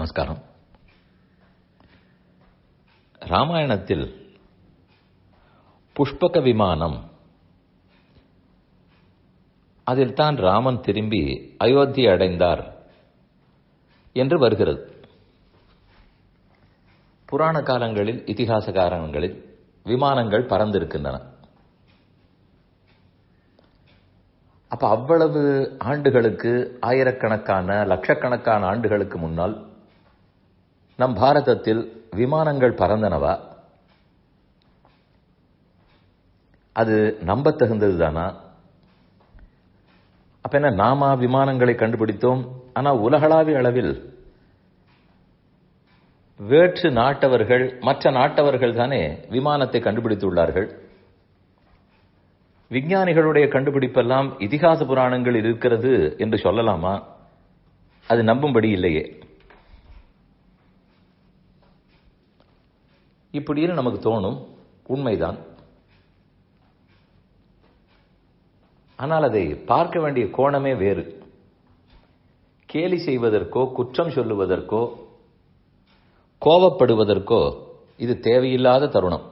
நமஸ்காரம் ராமாயணத்தில் புஷ்பக விமானம் அதில் தான் ராமன் திரும்பி அயோத்தி அடைந்தார் என்று வருகிறது புராண காலங்களில் இதிகாச காலங்களில் விமானங்கள் பறந்திருக்கின்றன அப்ப அவ்வளவு ஆண்டுகளுக்கு ஆயிரக்கணக்கான லட்சக்கணக்கான ஆண்டுகளுக்கு முன்னால் நம் பாரதத்தில் விமானங்கள் பறந்தனவா அது நம்ப தகுந்தது தானா அப்ப என்ன நாமா விமானங்களை கண்டுபிடித்தோம் ஆனா உலகளாவிய அளவில் வேற்று நாட்டவர்கள் மற்ற நாட்டவர்கள் தானே விமானத்தை கண்டுபிடித்துள்ளார்கள் விஞ்ஞானிகளுடைய கண்டுபிடிப்பெல்லாம் இதிகாச புராணங்கள் இருக்கிறது என்று சொல்லலாமா அது நம்பும்படி இல்லையே இப்படின்னு நமக்கு தோணும் உண்மைதான் ஆனால் அதை பார்க்க வேண்டிய கோணமே வேறு கேலி செய்வதற்கோ குற்றம் சொல்லுவதற்கோ கோபப்படுவதற்கோ இது தேவையில்லாத தருணம்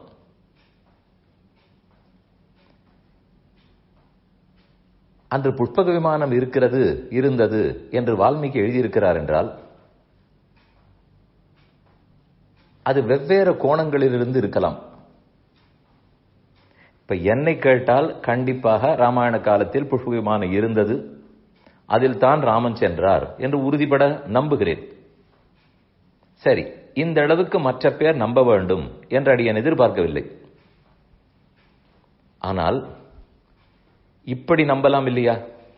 அன்று புஷ்பக விமானம் இருக்கிறது இருந்தது என்று வால்மீகி எழுதியிருக்கிறார் என்றால் அது வெவ்வேறு கோணங்களிலிருந்து இருக்கலாம் இப்ப என்னை கேட்டால் கண்டிப்பாக ராமாயண காலத்தில் புஷ்ப விமானம் இருந்தது அதில் தான் ராமன் சென்றார் என்று உறுதிபட நம்புகிறேன் சரி இந்த அளவுக்கு மற்ற பேர் நம்ப வேண்டும் என்று அடியன் எதிர்பார்க்கவில்லை ஆனால் இப்படி நம்பலாம் இல்லையா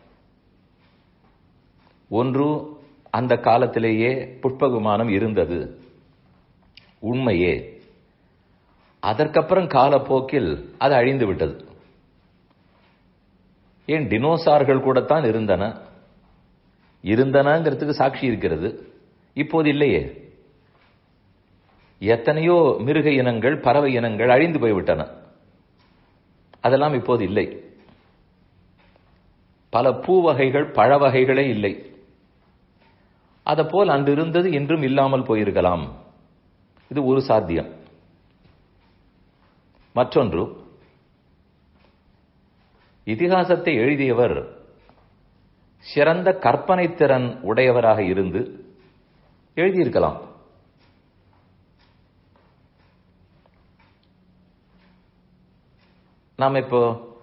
ஒன்று அந்த காலத்திலேயே புஷ்ப விமானம் இருந்தது உண்மையே அதற்கப்புறம் காலப்போக்கில் அது அழிந்து விட்டது ஏன் டினோசார்கள் கூடத்தான் இருந்தன இருந்தனங்கிறதுக்கு சாட்சி இருக்கிறது இப்போது இல்லையே எத்தனையோ மிருக இனங்கள் பறவை இனங்கள் அழிந்து போய்விட்டன அதெல்லாம் இப்போது இல்லை பல பூ வகைகள் பழ வகைகளே இல்லை போல் அன்று இருந்தது இன்றும் இல்லாமல் போயிருக்கலாம் இது ஒரு சாத்தியம் மற்றொன்று இதிகாசத்தை எழுதியவர் சிறந்த கற்பனை திறன் உடையவராக இருந்து எழுதியிருக்கலாம் நாம் இப்போ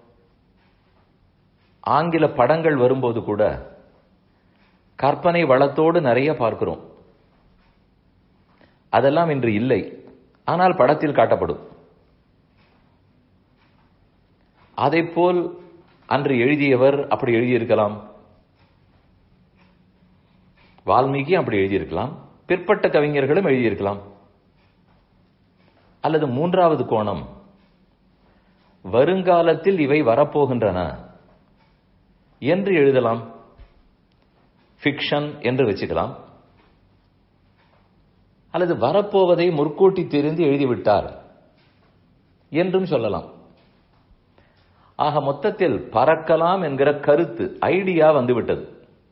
ஆங்கில படங்கள் வரும்போது கூட கற்பனை வளத்தோடு நிறைய பார்க்கிறோம் அதெல்லாம் இன்று இல்லை ஆனால் படத்தில் காட்டப்படும் அதை போல் அன்று எழுதியவர் அப்படி எழுதியிருக்கலாம் வால்மீகி அப்படி எழுதியிருக்கலாம் பிற்பட்ட கவிஞர்களும் எழுதியிருக்கலாம் அல்லது மூன்றாவது கோணம் வருங்காலத்தில் இவை வரப்போகின்றன என்று எழுதலாம் ஃபிக்ஷன் என்று வச்சுக்கலாம் அல்லது வரப்போவதை முற்கூட்டி தெரிந்து எழுதிவிட்டார் என்றும் சொல்லலாம் ஆக மொத்தத்தில் பறக்கலாம் என்கிற கருத்து ஐடியா வந்துவிட்டது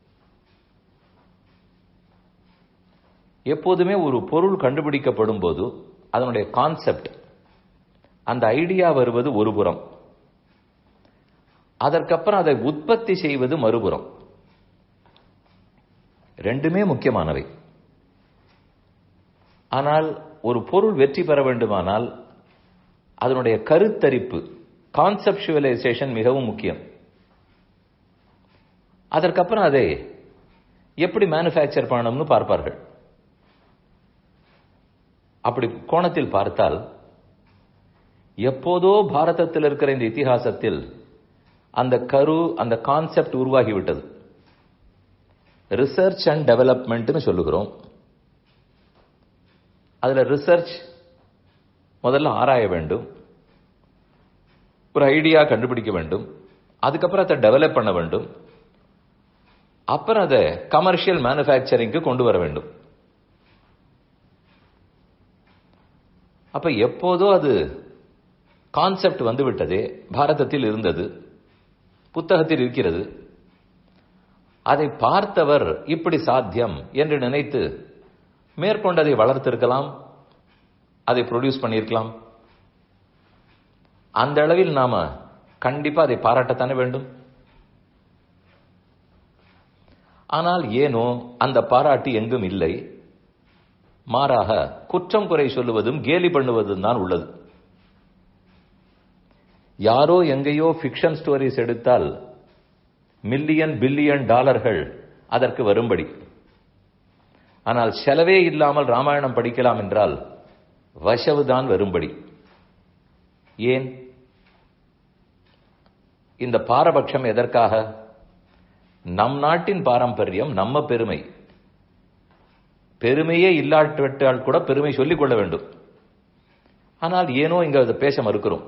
எப்போதுமே ஒரு பொருள் கண்டுபிடிக்கப்படும் போது அதனுடைய கான்செப்ட் அந்த ஐடியா வருவது ஒரு புறம் அதற்கப்புறம் அதை உற்பத்தி செய்வது மறுபுறம் ரெண்டுமே முக்கியமானவை ஆனால் ஒரு பொருள் வெற்றி பெற வேண்டுமானால் அதனுடைய கருத்தரிப்பு கான்செப்டுவலைசேஷன் மிகவும் முக்கியம் அதற்கப்புறம் அதை எப்படி மேனுஃபேக்சர் பண்ணணும்னு பார்ப்பார்கள் அப்படி கோணத்தில் பார்த்தால் எப்போதோ பாரதத்தில் இருக்கிற இந்த இத்திஹாசத்தில் அந்த கரு அந்த கான்செப்ட் உருவாகிவிட்டது ரிசர்ச் அண்ட் டெவலப்மெண்ட்னு சொல்லுகிறோம் அதுல ரிசர்ச் முதல்ல ஆராய வேண்டும் ஒரு ஐடியா கண்டுபிடிக்க வேண்டும் அதுக்கப்புறம் அதை டெவலப் பண்ண வேண்டும் அப்புறம் அதை கமர்ஷியல் மேனுஃபேக்சரிங்க்கு கொண்டு வர வேண்டும் அப்ப எப்போதோ அது கான்செப்ட் வந்து விட்டதே பாரதத்தில் இருந்தது புத்தகத்தில் இருக்கிறது அதை பார்த்தவர் இப்படி சாத்தியம் என்று நினைத்து மேற்கொண்டு அதை வளர்த்திருக்கலாம் அதை ப்ரொடியூஸ் பண்ணியிருக்கலாம் அந்த அளவில் நாம கண்டிப்பா அதை பாராட்டத்தானே வேண்டும் ஆனால் ஏனோ அந்த பாராட்டு எங்கும் இல்லை மாறாக குற்றம் குறை சொல்லுவதும் கேலி பண்ணுவதும் தான் உள்ளது யாரோ எங்கேயோ ஃபிக்ஷன் ஸ்டோரிஸ் எடுத்தால் மில்லியன் பில்லியன் டாலர்கள் அதற்கு வரும்படி ஆனால் செலவே இல்லாமல் ராமாயணம் படிக்கலாம் என்றால் வசவுதான் வரும்படி ஏன் இந்த பாரபட்சம் எதற்காக நம் நாட்டின் பாரம்பரியம் நம்ம பெருமை பெருமையே இல்லாவிட்டால் கூட பெருமை சொல்லிக் கொள்ள வேண்டும் ஆனால் ஏனோ இங்க அதை பேச மறுக்கிறோம்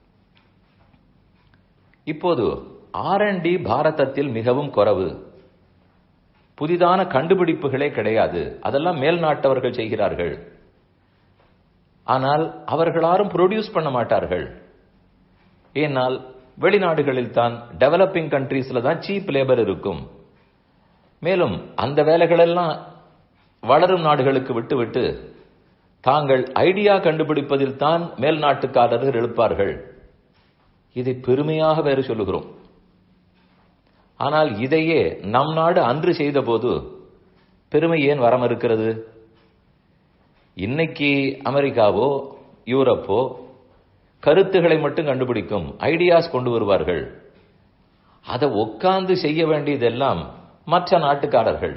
இப்போது ஆர்என்டி பாரதத்தில் மிகவும் குறைவு புதிதான கண்டுபிடிப்புகளே கிடையாது அதெல்லாம் மேல் நாட்டவர்கள் செய்கிறார்கள் ஆனால் அவர்களாரும் ப்ரொடியூஸ் பண்ண மாட்டார்கள் ஏனால் வெளிநாடுகளில் தான் டெவலப்பிங் கண்ட்ரீஸ்ல தான் சீப் லேபர் இருக்கும் மேலும் அந்த வேலைகளெல்லாம் வளரும் நாடுகளுக்கு விட்டுவிட்டு தாங்கள் ஐடியா கண்டுபிடிப்பதில் தான் மேல் நாட்டுக்காரர்கள் எழுப்பார்கள் இதை பெருமையாக வேறு சொல்லுகிறோம் ஆனால் இதையே நம் நாடு அன்று செய்தபோது பெருமை ஏன் வரம் இருக்கிறது இன்னைக்கு அமெரிக்காவோ யூரோப்போ கருத்துக்களை மட்டும் கண்டுபிடிக்கும் ஐடியாஸ் கொண்டு வருவார்கள் அதை உட்கார்ந்து செய்ய வேண்டியதெல்லாம் மற்ற நாட்டுக்காரர்கள்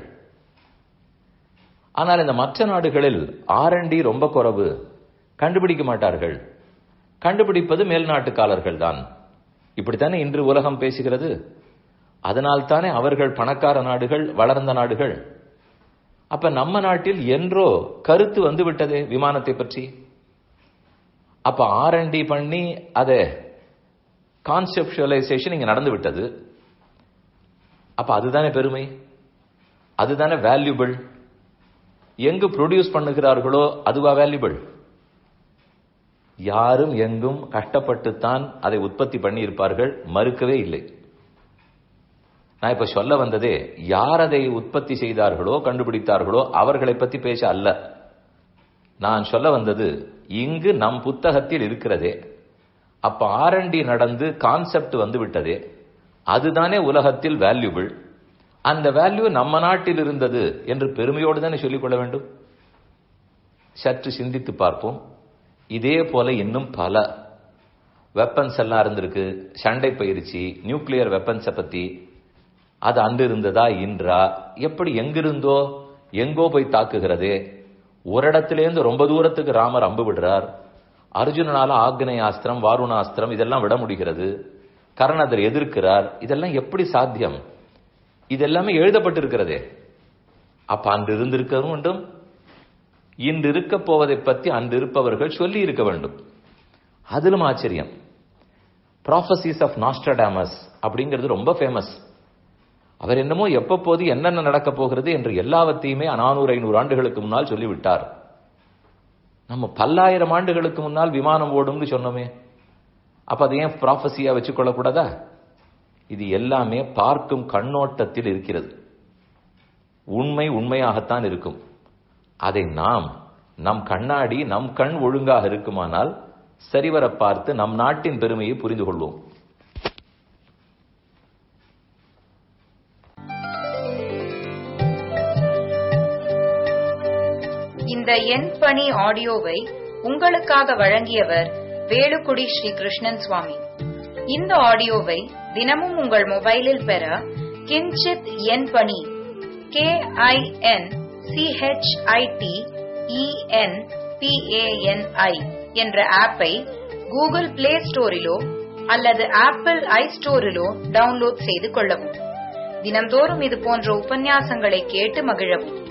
ஆனால் இந்த மற்ற நாடுகளில் ஆர்என்டி ரொம்ப குறைவு கண்டுபிடிக்க மாட்டார்கள் கண்டுபிடிப்பது மேல் நாட்டுக்காரர்கள் தான் இப்படித்தானே இன்று உலகம் பேசுகிறது அதனால் தானே அவர்கள் பணக்கார நாடுகள் வளர்ந்த நாடுகள் அப்ப நம்ம நாட்டில் என்றோ கருத்து வந்து விட்டதே விமானத்தை பற்றி அப்ப ஆர்என்டி பண்ணி அதை கான்செப்டுவலைசேஷன் இங்க நடந்து விட்டது அப்ப அதுதானே பெருமை அதுதானே வேல்யூபிள் எங்கு ப்ரொடியூஸ் பண்ணுகிறார்களோ அதுவா வேல்யூபிள் யாரும் எங்கும் கஷ்டப்பட்டுத்தான் அதை உற்பத்தி பண்ணி இருப்பார்கள் மறுக்கவே இல்லை நான் இப்ப சொல்ல வந்ததே யார் அதை உற்பத்தி செய்தார்களோ கண்டுபிடித்தார்களோ அவர்களை பத்தி பேச அல்ல நான் சொல்ல வந்தது இங்கு நம் புத்தகத்தில் இருக்கிறதே அப்ப ஆர்என்டி நடந்து கான்செப்ட் வந்து விட்டதே அதுதானே உலகத்தில் வேல்யூபிள் அந்த வேல்யூ நம்ம நாட்டில் இருந்தது என்று பெருமையோடு தானே சொல்லிக்கொள்ள வேண்டும் சற்று சிந்தித்து பார்ப்போம் இதே போல இன்னும் பல வெப்பன்ஸ் எல்லாம் இருந்திருக்கு சண்டை பயிற்சி நியூக்ளியர் வெப்பன்ஸை பத்தி அது அன்று இருந்ததா இன்றா எப்படி எங்கிருந்தோ எங்கோ போய் தாக்குகிறதே ஒரு இடத்திலேருந்து ரொம்ப தூரத்துக்கு ராமர் அம்பு விடுறார் அர்ஜுனனால ஆக்னேயாஸ்திரம் வாருணாஸ்திரம் இதெல்லாம் விட முடிகிறது கர்ணதர் எதிர்க்கிறார் இதெல்லாம் எப்படி சாத்தியம் இதெல்லாமே எழுதப்பட்டிருக்கிறதே அப்ப அன்று இருந்திருக்க வேண்டும் இன்று இருக்க போவதை பற்றி அன்று இருப்பவர்கள் சொல்லி இருக்க வேண்டும் அதிலும் ஆச்சரியம் ப்ராஃபசிஸ் ஆஃப் நாஸ்டடாமஸ் அப்படிங்கிறது ரொம்ப ஃபேமஸ் அவர் என்னமோ எப்ப போது என்னென்ன நடக்க போகிறது என்று எல்லாவற்றையுமே நானூறு ஐநூறு ஆண்டுகளுக்கு முன்னால் சொல்லிவிட்டார் நம்ம பல்லாயிரம் ஆண்டுகளுக்கு முன்னால் விமானம் ஓடும்னு சொன்னோமே அப்ப அதை ஏன் ப்ராஃபஸியா வச்சுக்கொள்ளக்கூடாதா இது எல்லாமே பார்க்கும் கண்ணோட்டத்தில் இருக்கிறது உண்மை உண்மையாகத்தான் இருக்கும் அதை நாம் நம் கண்ணாடி நம் கண் ஒழுங்காக இருக்குமானால் சரிவர பார்த்து நம் நாட்டின் பெருமையை புரிந்து கொள்வோம் இந்த எண் பணி ஆடியோவை உங்களுக்காக வழங்கியவர் வேலுக்குடி ஸ்ரீ கிருஷ்ணன் சுவாமி இந்த ஆடியோவை தினமும் உங்கள் மொபைலில் பெற கிஞ்சித் எண் பணி கே ஐ என் சிஹெச்ஐடி இஎன் பிஏஎன்ஐ என்ற ஆப்பை கூகுள் பிளே ஸ்டோரிலோ அல்லது ஆப்பிள் ஐ ஸ்டோரிலோ டவுன்லோட் செய்து கொள்ளவும் தினம்தோறும் இது போன்ற உபன்யாசங்களை கேட்டு மகிழவும்